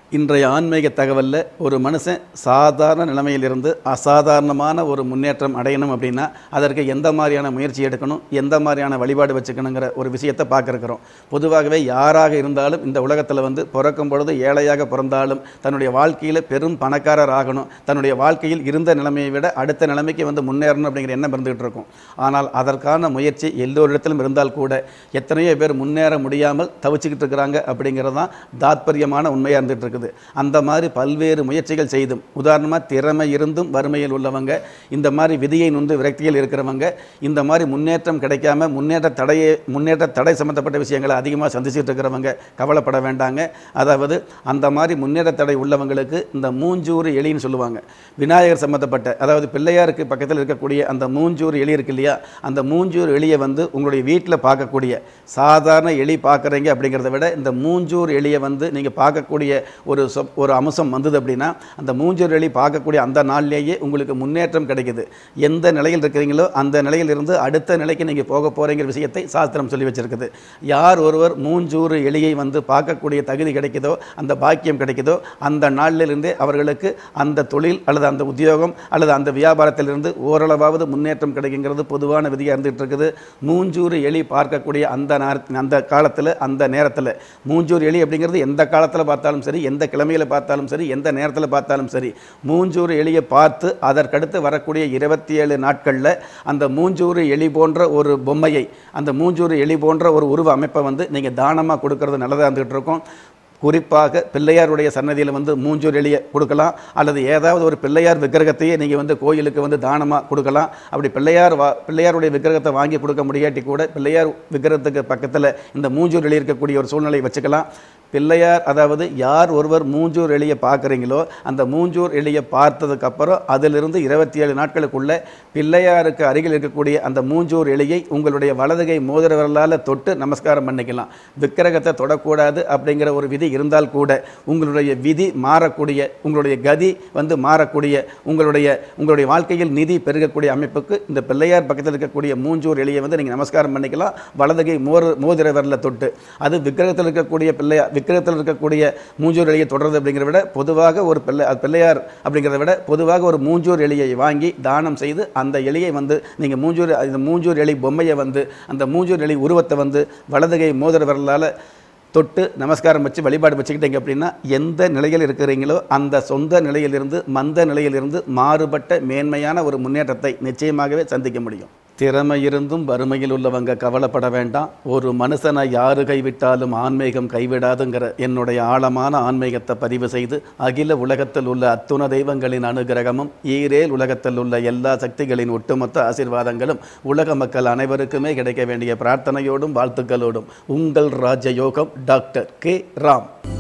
இன்றைய ஆன்மீக தகவலில் ஒரு மனுஷன் சாதாரண நிலைமையிலிருந்து அசாதாரணமான ஒரு முன்னேற்றம் அடையணும் அப்படின்னா அதற்கு எந்த மாதிரியான முயற்சி எடுக்கணும் எந்த மாதிரியான வழிபாடு வச்சுக்கணுங்கிற ஒரு விஷயத்தை பார்க்குறோம் பொதுவாகவே யாராக இருந்தாலும் இந்த உலகத்தில் வந்து பிறக்கும் பொழுது ஏழையாக பிறந்தாலும் தன்னுடைய வாழ்க்கையில் பெரும் பணக்காரர் ஆகணும் தன்னுடைய வாழ்க்கையில் இருந்த நிலைமையை விட அடுத்த நிலைமைக்கு வந்து முன்னேறணும் அப்படிங்கிற எண்ணம் இருந்துகிட்டு இருக்கும் ஆனால் அதற்கான முயற்சி எல்லோரிடத்திலும் இருந்தால் கூட எத்தனையோ பேர் முன்னேற முடியாமல் தவிச்சுக்கிட்டு இருக்கிறாங்க அப்படிங்கிறது தான் தாத்பரியமான உண்மையாக இருந்துகிட்டு இருக்குது அந்த மாதிரி பல்வேறு முயற்சிகள் செய்தும் உதாரணமாக திறமை இருந்தும் வறுமையில் உள்ளவங்க இந்த மாதிரி விதியை நொந்து விரக்தியில் இருக்கிறவங்க இந்த மாதிரி முன்னேற்றம் கிடைக்காம முன்னேற்ற தடையை முன்னேற்ற தடை சம்பந்தப்பட்ட விஷயங்களை அதிகமாக சந்திச்சுட்டு இருக்கிறவங்க கவலைப்பட வேண்டாங்க அதாவது அந்த மாதிரி முன்னேற்ற தடை உள்ளவங்களுக்கு இந்த மூஞ்சூறு எலின்னு சொல்லுவாங்க விநாயகர் சம்பந்தப்பட்ட அதாவது பிள்ளையாருக்கு பக்கத்தில் இருக்கக்கூடிய அந்த மூஞ்சூறு எலி இருக்கு இல்லையா அந்த மூஞ்சூர் எலியை வந்து உங்களுடைய வீட்டில் பார்க்கக்கூடிய சாதாரண எலி பார்க்குறீங்க அப்படிங்கிறத விட இந்த மூஞ்சூர் எலியை வந்து நீங்கள் பார்க்கக்கூடிய ஒரு சொப் ஒரு அம்சம் வந்தது அப்படின்னா அந்த மூஞ்சூர் எலி பார்க்கக்கூடிய அந்த நாள்லேயே உங்களுக்கு முன்னேற்றம் கிடைக்குது எந்த நிலையில் இருக்கிறீங்களோ அந்த நிலையிலிருந்து அடுத்த நிலைக்கு நீங்கள் போக போகிறீங்கிற விஷயத்தை சாஸ்திரம் சொல்லி வச்சிருக்குது யார் ஒருவர் மூஞ்சூறு எலியை வந்து பார்க்கக்கூடிய தகுதி கிடைக்குதோ அந்த பாக்கியம் கிடைக்குதோ அந்த நாளிலிருந்தே அவர்களுக்கு அந்த தொழில் அல்லது அந்த உத்தியோகம் அல்லது அந்த வியாபாரத்திலிருந்து ஓரளவாவது முன்னேற்றம் கிடைக்குங்கிறது பொதுவான விதியாக இருந்துகிட்டு இருக்குது மூஞ்சூறு எலி பார்க்கக்கூடிய அந்த நேர அந்த காலத்தில் அந்த நேரத்தில் மூஞ்சூர் எலி அப்படிங்கிறது எந்த காலத்தில் பார்த்தாலும் சரி எந்த கிழமையில் பார்த்தாலும் சரி எந்த நேரத்தில் பார்த்தாலும் சரி மூஞ்சூறு எலியை பார்த்து அதற்கடுத்து வரக்கூடிய இருபத்தி ஏழு நாட்களில் அந்த மூஞ்சூறு எலி போன்ற ஒரு பொம்மையை அந்த மூஞ்சூறு எலி போன்ற ஒரு உருவ அமைப்பை வந்து நீங்கள் தானமாக கொடுக்கறது நல்லதாக இருந்துகிட்டு இருக்கும் குறிப்பாக பிள்ளையாருடைய சன்னதியில் வந்து மூஞ்சூர் எலியை கொடுக்கலாம் அல்லது ஏதாவது ஒரு பிள்ளையார் விக்கிரகத்தையே நீங்கள் வந்து கோயிலுக்கு வந்து தானமாக கொடுக்கலாம் அப்படி பிள்ளையார் வா பிள்ளையாருடைய விக்கிரகத்தை வாங்கி கொடுக்க முடியாட்டி கூட பிள்ளையார் விக்கிரகத்துக்கு பக்கத்தில் இந்த மூஞ்சூர் எலி இருக்கக்கூடிய ஒரு சூழ்நிலை வச்சுக்கலாம் பிள்ளையார் அதாவது யார் ஒருவர் மூஞ்சூர் எலியை பார்க்குறீங்களோ அந்த மூஞ்சூர் எலியை பார்த்ததுக்கப்புறம் அதிலிருந்து இருபத்தி ஏழு நாட்களுக்குள்ள பிள்ளையாருக்கு அருகில் இருக்கக்கூடிய அந்த மூஞ்சூர் எலியை உங்களுடைய வலதுகை மோதிர விரலால் தொட்டு நமஸ்காரம் பண்ணிக்கலாம் விக்கிரகத்தை தொடக்கூடாது அப்படிங்கிற ஒரு விதி இருந்தால் கூட உங்களுடைய விதி மாறக்கூடிய உங்களுடைய கதி வந்து மாறக்கூடிய உங்களுடைய உங்களுடைய வாழ்க்கையில் நிதி பெருகக்கூடிய அமைப்புக்கு இந்த பிள்ளையார் பக்கத்தில் இருக்கக்கூடிய மூஞ்சூர் எலியை வந்து நீங்கள் நமஸ்காரம் பண்ணிக்கலாம் வலதுகை மோர் மோதிர விரலை தொட்டு அது விக்கிரகத்தில் இருக்கக்கூடிய பிள்ளையார் விக்கிரகத்தில் இருக்கக்கூடிய மூஞ்சூர் எலியை தொடர்றது அப்படிங்கிறத விட பொதுவாக ஒரு பிள்ளை அது பிள்ளையார் அப்படிங்கிறத விட பொதுவாக ஒரு மூஞ்சூர் எலியை வாங்கி தானம் செய்து அந்த எலியை வந்து நீங்கள் மூஞ்சூர் இந்த மூஞ்சூர் எலி பொம்மையை வந்து அந்த மூஞ்சூர் எலி உருவத்தை வந்து வலதுகை மோதிர விரலால் தொட்டு நமஸ்காரம் வச்சு வழிபாடு வச்சுக்கிட்டீங்க அப்படின்னா எந்த நிலையில் இருக்கிறீங்களோ அந்த சொந்த நிலையிலிருந்து மந்த நிலையிலிருந்து மாறுபட்ட மேன்மையான ஒரு முன்னேற்றத்தை நிச்சயமாகவே சந்திக்க முடியும் திறமை இருந்தும் வறுமையில் உள்ளவங்க கவலைப்பட வேண்டாம் ஒரு மனுஷனை யாரு கைவிட்டாலும் ஆன்மீகம் கைவிடாதுங்கிற என்னுடைய ஆழமான ஆன்மீகத்தை பதிவு செய்து அகில உலகத்தில் உள்ள அத்துண தெய்வங்களின் அனுகிரகமும் ஈரேல் உலகத்தில் உள்ள எல்லா சக்திகளின் ஒட்டுமொத்த ஆசீர்வாதங்களும் உலக மக்கள் அனைவருக்குமே கிடைக்க வேண்டிய பிரார்த்தனையோடும் வாழ்த்துக்களோடும் உங்கள் ராஜயோகம் டாக்டர் கே ராம்